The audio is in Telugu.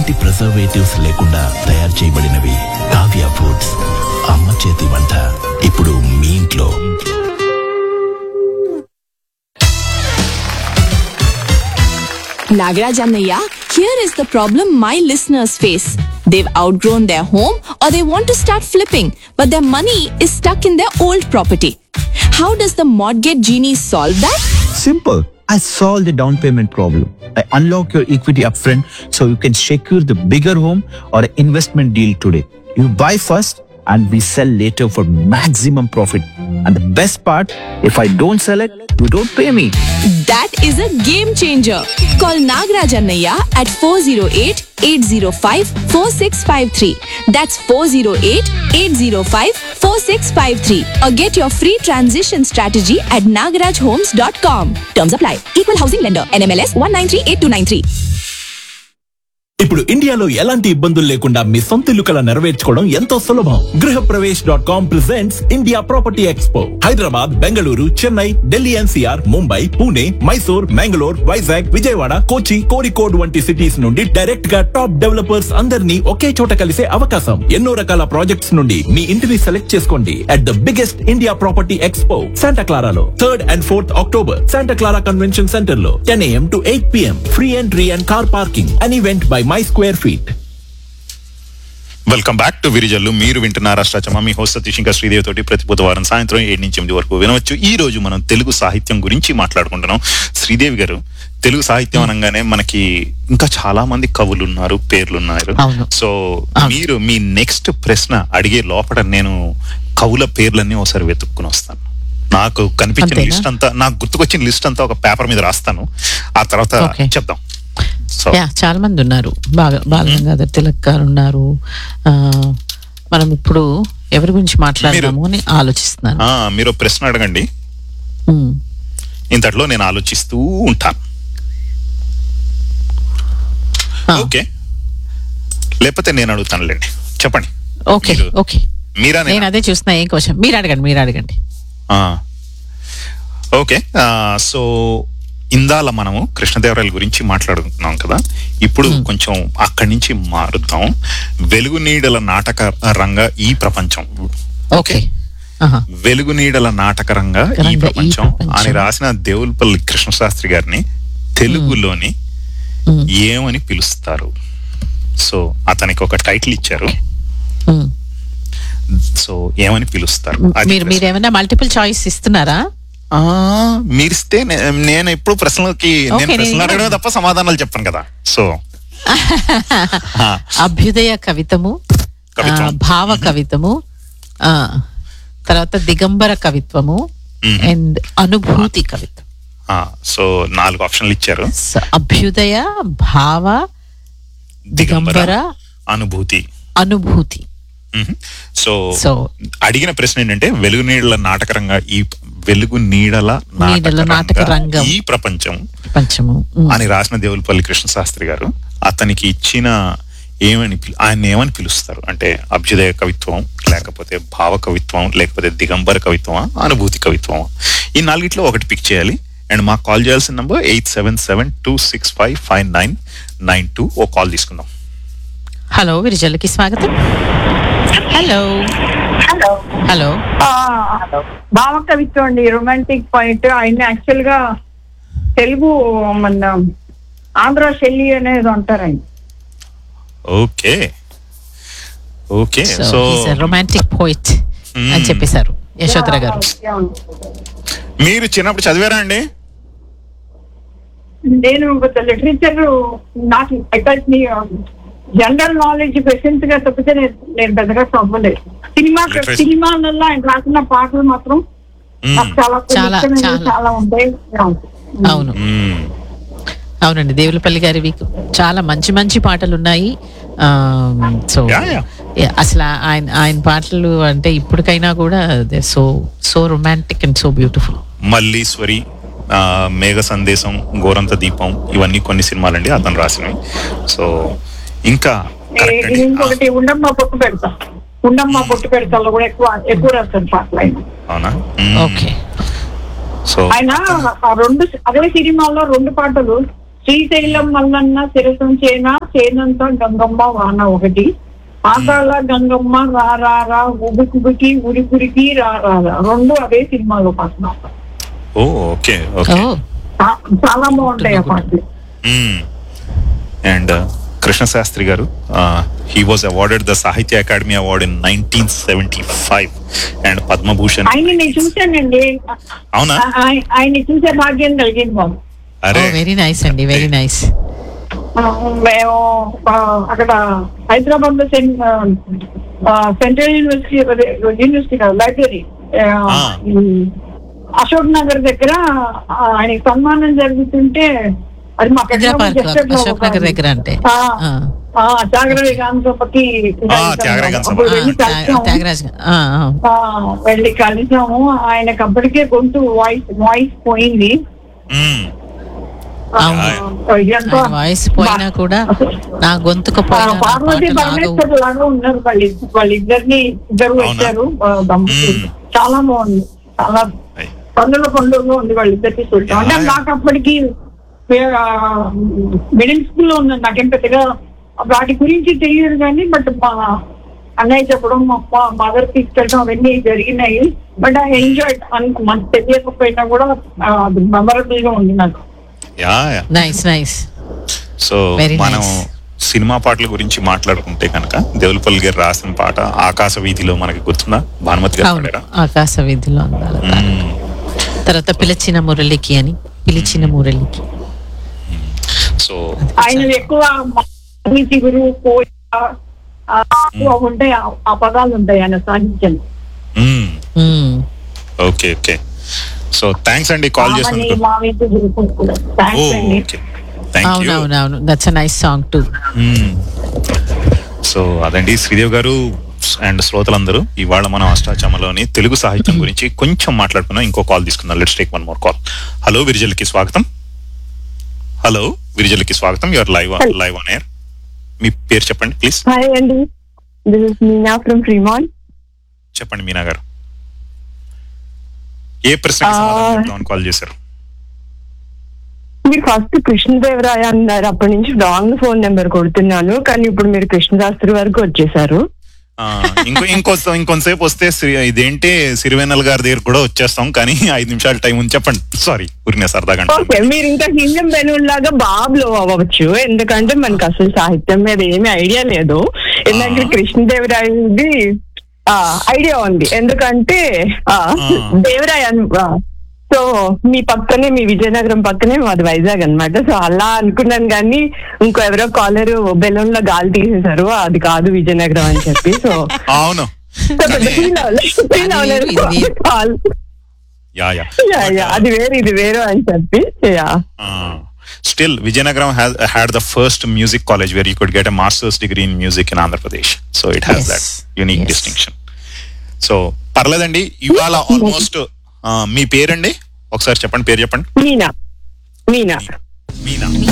ఎలాంటి ప్రిజర్వేటివ్స్ లేకుండా తయారు చేయబడినవి కావ్య ఫుడ్స్ అమ్మ చేతి వంట ఇప్పుడు మీ ఇంట్లో Nagaraj Annaya, here is the problem my listeners face. They've outgrown their home or they want to start flipping, but their money is stuck in their old property. How does the mortgage genie solve that? Simple. I solved the down payment problem. I unlock your equity upfront so you can secure the bigger home or investment deal today. You buy first and we sell later for maximum profit. And the best part, if I don't sell it, you don't pay me. That is a game changer. Call Nagaraj Annaya at 408-805-4653. That's 408-805-4653. Or get your free transition strategy at nagarajhomes.com. Terms apply. Equal housing lender. NMLS 1938293. ఇప్పుడు ఇండియాలో ఎలాంటి ఇబ్బందులు లేకుండా మీ సొంత ఇల్లు కల నెరవేర్చుకోవడం ఎంతో సులభం Griha Pravesh dot com presents India property expo Hyderabad Bengaluru Chennai Delhi NCR Mumbai Pune Mysore Mangalore Vizag Vijayawada Kochi Kozhikode వంటి సిటీస్ నుండి డైరెక్ట్ గా టాప్ డెవలపర్స్ అందరినీ ఒకే చోట కలిసే అవకాశం ఎన్నో రకాల ప్రాజెక్ట్స్ నుండి మీ ఇంటిని సెలెక్ట్ చేసుకోండి at the biggest India property expo Santa క్లారాలో third and fourth October Santa Clara convention centre లో ten AM to eight PM free entry and car parking an event by my square feet welcome back to Virijallu మీరు వింటున్నారు అష్టాచమ మీ హోస్ట్ సతీష్ ఇంకా శ్రీదేవి తోటి ప్రతి బుధవారం సాయంత్రం ఏడు నుంచి ఎనిమిది వరకు వినవచ్చు ఈ రోజు మనం తెలుగు సాహిత్యం గురించి మాట్లాడుకుంటున్నాం శ్రీదేవి గారు తెలుగు సాహిత్యం అనగానే మనకి ఇంకా చాలా మంది కవులు ఉన్నారు పేర్లు ఉన్నారు అవును. సో మీరు మీ నెక్స్ట్ ప్రశ్న అడిగే లోపల నేను కవుల పేర్లన్నీ ఒకసారి వెతుక్కుని వస్తాను నాకు కనిపించిన అంతేనా? లిస్ట్ అంతా నాకు గుర్తుకొచ్చిన లిస్ట్ అంతా ఒక పేపర్ మీద రాస్తాను ఆ తర్వాత Okay. చెప్దాం సో యా చాలా మంది ఉన్నారు బాగా బాలగంగాధర్ తిలక్ గారు ఉన్నారు ఆ, మనం ఇప్పుడు ఎవరి గురించి మాట్లాడదాము అని ఆలోచిస్తున్నాను ఆ, మీరు ఒక ప్రశ్న అడగండి ఉమ్. ఇంతట్లో నేను ఆలోచిస్తూ ఉంటాను ఆ, ఓకే లేకపోతే నేను అడుగుతానులేండి చెప్పండి ఓకే మీరు- ఓకే మీరా నేను నేనా? అదే చూస్తున్నా ఏం క్వశ్చన్ మీరు అడగండి మీరు అడగండి ఆ. ఓకే ఆ, సో ఇందాల మనము కృష్ణదేవరాయల గురించి మాట్లాడుతున్నాం కదా ఇప్పుడు కొంచెం అక్కడి నుంచి మారుద్దాం వెలుగు నీడల నాటక రంగ ఈ ప్రపంచం ఓకే ఆహా. వెలుగు నీడల నాటక రంగ ఈ రంగ ఈ ప్రపంచం ప్రపంచం. అని రాసిన దేవులపల్లి కృష్ణశాస్త్రి గారిని తెలుగులోని ఉమ్. ఏమని పిలుస్తారు సో అతనికి ఒక టైటిల్ ఇచ్చారు ఉమ్. సో ఏమని పిలుస్తారు అది మీరు ప్రశ్న. మీరు ఏమైనా మల్టిపుల్ చాయిస్ ఇస్తున్నారా ఆ, మీరిస్తే నే- నేను ఎప్పుడు ప్రశ్నలకి నేను ఓకే, నేను ప్రశ్నలు అడగడమే తప్ప సమాధానాలు చెప్పను కదా సో ఆ, అభ్యుదయ కవితము కవిత్వం. ఆ, భావ కవితము ఆ తర్వాత దిగంబర కవిత్వము మ్మ్. అండ్ అనుభూతి కవిత్వం ఆ, సో నాలుగు ఆప్షన్లు ఇచ్చారు స- అభ్యుదయ భావ దిగంబర అనుభూతి అనుభూతి మ్మ్. సో సో అడిగిన ప్రశ్న ఏంటంటే వెలుగు నీడల నాటకరంగా ఈ వెలుగు నీడల నీడల నాటక నాటకరంగా రంగం. ఈ ప్రపంచం ప్రపంచము మ్మ్. అని రాసిన దేవులపల్లి కృష్ణశాస్త్రి గారు అతనికి ఇచ్చిన ఏమని పిలు- ఆయన ఏమని పిలుస్తారు అంటే అభ్యుదయ కవిత్వం లేకపోతే భావ కవిత్వం లేకపోతే దిగంబర కవిత్వమా అనుభూతి కవిత్వమా ఈ నాలుగిట్లో ఒకటి పిక్ చేయాలి అండ్ మాకు కాల్ చేయాల్సిన number eight seven seven two six five five nine nine two ఓ కాల్ తీసుకుందాం హలో విరిజల్కి స్వాగతం హలో హలో హలో భావ కవిత్వం అండి రొమాంటిక్ పాయింట్ ఆయన యాక్చువల్ గా తెలుగు మన ఆంధ్ర శైలి అనేది అంటారు ఆయన okay okay so so romantic poet అని చెప్పేశారు యశోధర గారు మీరు చిన్నప్పుడు చదివారా అండి నేను లిటరేచర్ నాకు జనరల్ నాలెడ్జ్ ప్రెసెంట్ గా తప్పితే నేను నేను పెద్దగా చదవలేదు సినిమా Literature. సినిమాలలో ఆయన రాసిన పాటలు మాత్రం నాకు చాలా చాలా, ఇష్టమైనవి చాలా. చాలా ఉంటాయి అవును మ్మ్. అవునండి దేవులపల్లి గారివి చాలా మంచి మంచి పాటలు ఉన్నాయి సో Yeah, yeah. అసలు ఆయన ఆయన పాటలు అంటే ఇప్పటికైనా కూడా so so romantic and so beautiful Malleswari ఆ, మేఘ సందేశం గోరంత దీపం ఇవన్నీ కొన్ని సినిమాలండి అతను రాసినవి సో ఇంకా correct అండి. ఇంకొకటి ఉండమ్మ పొట్టు పెడతా ఉండమ్మ పొట్టు పెడతాలో కూడా ఎక్కువ ఎక్కువ రాస్తాడు పాటలు ఆయన అవునా మ్మ్. ఓకే సో ఆయన ఆ రెండు అదే సినిమాలో రెండు పాటలు శ్రీశైలం మల్లన్న శిరసం చేన చేనంతా గంగమ్మ వాన ఒకటి పాతాళ గంగమ్మ రా రా రా ఉబికుబికి ఉరికురికి రా రా రా రెండు అదే సినిమాలో పాటలు ఓ ఓకే ఓకే ఓ చా- చాలా బాగుంటాయి ఆ పాటలు అండ్ కృష్ణ శాస్త్రి గారు he was awarded the Sahitya Akademi award in nineteen seventy five and Padma Bhushan ఆయన నేను చూశానండి అవునా ఆ- ఆయ- ఆయన చూసే భాగ్యం కలిగింది బాబు అరే వెరీ నైస్ అండి వెరీ నైస్ ఆ, మేము ఆ, అక్కడ హైదరాబాద్ లో సెన్- ఆ, సెంట్రల్ యూనివర్సిటీ అదే, యూనివర్సిటీ కాదు లైబ్రరీ ఆ, ఆ. ఈ అశోక్ నగర్ దగ్గర ఆ, ఆయనకి సన్మానం జరుగుతుంటే అది మా ఇందిరా పెద్దమ్మ పార్క్ gesture లో అశోక్ ఒక- నగర్ దగ్గర అంటే ఆ, ఆ. ఆ, త్యాగరాజ గాంధీ సభకి ఆ, త్యాగరాజ గాంధీ సభ. అప్పుడు ఆ, వెళ్ళి త్యా- కలిసాము. త్యాగరాజ్ గా- ఆ, ఆ. ఆ, వెళ్ళి కలిసాము ఆయనకి అప్పటికే గొంతు వాయిస్ వాయిస్ పోయింది మ్మ్. ఆ, అవును. ఎంతో ఆయన వాయిస్ పోయినా కూడా నా గొంతుకు ఆ, పోయినా నా పార్వతి పాటలు ఆగవు. పరమేశ్వర్ లాగా ఉన్నారు వాళ్ళ వాళ్ళిద్దరిని ఇద్దరు అవునా? వచ్చారు ఆ, దంపతులు మ్మ్. చాలా బాగుంది చాలా అయ్. పండుగ పండుగ ఉంది వాళ్ళిద్దరికి చూడటం అంటే యా. నాకు అప్పటికి మిడిల్ స్కూల్ లో ఉన్నాను నాకేం పెద్దగా వాటి గురించి తెలియదు కానీ బట్ మా అన్నయ్య చెప్పడం మా మదర్ తీసుకెళ్ళడం అవన్నీ జరిగినాయి బట్ ఐ ఎంజాయ్ మనకు తెలియకపోయినా కూడా ఆ, అది మెమరబుల్ గా ఉంది నాకు yeah yeah nice nice so Very మనం nice. సినిమా పాటల గురించి మాట్లాడుకుంటే కనుక దేవులపల్లి గారు రాసిన పాట ఆకాశ వీధిలో మనకి గుర్తుందా భానుమతి గారు అవును పాడారా ఆకాశ వీధిలో అందాల మ్మ్. తర్వాత పిలిచిన మురళికి అని పిలిచిన మురళికి సో ఆయన ఎక్కువ మమ్మీ చిగురు కోయ ఆ, ఎక్కువ ఉంటాయి ఆ- ఆ పదాలు ఉంటాయి ఆయన సాహిత్యం hmm. Hmm. Okay okay so thanks అండి కాల్ మామని చేసినందుకు మామి చిగురు ఓ థ్యాంక్స్ అండి ఓకే థ్యాంక్ యూ అవునవునవును that's a nice song too so అదండి శ్రీదేవ్ గారు అండ్ శ్రోతలందరూ ఇవాళ మనం అష్టాచమలోని తెలుగు సాహిత్యం గురించి కొంచెం మాట్లాడుకున్నాం ఇంకో కాల్ తీసుకుందాం let's take one more call hello విరిజల్కి స్వాగతం హలో విరిజల్కి స్వాగతం your live live on air మీ పేరు చెప్పండి ప్లీజ్ హాయ్ అండి దిస్ ఇస్ మీనా ఫ్రమ్ ఫ్రీమాన్ చెప్పండి మీనా గారు ఏ ప్రశ్నకి సమాధానం చెప్దామని కాల్ చేశారు మీరు ఫస్ట్ కృష్ణదేవరాయ అన్నారు అప్పటి నుంచి రాంగ్ ఫోన్ నెంబర్ కొడుతున్నాను కానీ ఇప్పుడు మీరు కృష్ణశాస్త్రి వరకు వచ్చేసారు ఆ, ఇంకో ఇంకో ఇంకొంతసేపు వస్తే శ్రీ- ఇదేంటి సిరివెన్నెల గారి దగ్గర కూడా వచ్చేస్తాం కానీ ఐదు నిమిషాలు టైం ఉంది చెప్పండి సారీ ఊరినే సరదాగా ఓకే అంటున్నాను. మీరు ఇంకా హిందం బెలూన్ లాగా బాబులో అవ్వచ్చు ఎందుకంటే మనకు అసలు సాహిత్యం మీద ఏమీ ఐడియా లేదు ఎందుకంటే ఆ. కృష్ణదేవరాయది ఐడియా ఉంది ఎందుకంటే ఆ, ఆ. దేవరాయ అన్- ఆ, సో మీ పక్కనే మీ విజయనగరం పక్కనే మాది వైజాగ్ అన్నమాట సో అలా అనుకున్నాను కానీ ఇంకో ఎవరో కాలర్ బెలూన్ లో గాలి తీసేశారు అది కాదు విజయనగరం అని చెప్పి సో అవును సో పెద్ద feel అవ్వలేదు. Feel అవ్వలేదు. ఇది వేరు. Call. Yeah yeah Yeah, yeah, అది వేరు ఇది వేరు అని చెప్పి yeah still Vizianagaram has had the first music college where you could get a master's degree in music in Andhra Pradesh. So it has Yes. that unique Yes. distinction. So పర్లేదండి ఇవాళ ఆల్మోస్ట్ మీ పేరండి ఒకసారి చెప్పండి పేరు చెప్పండి మీనా మీనా మీనా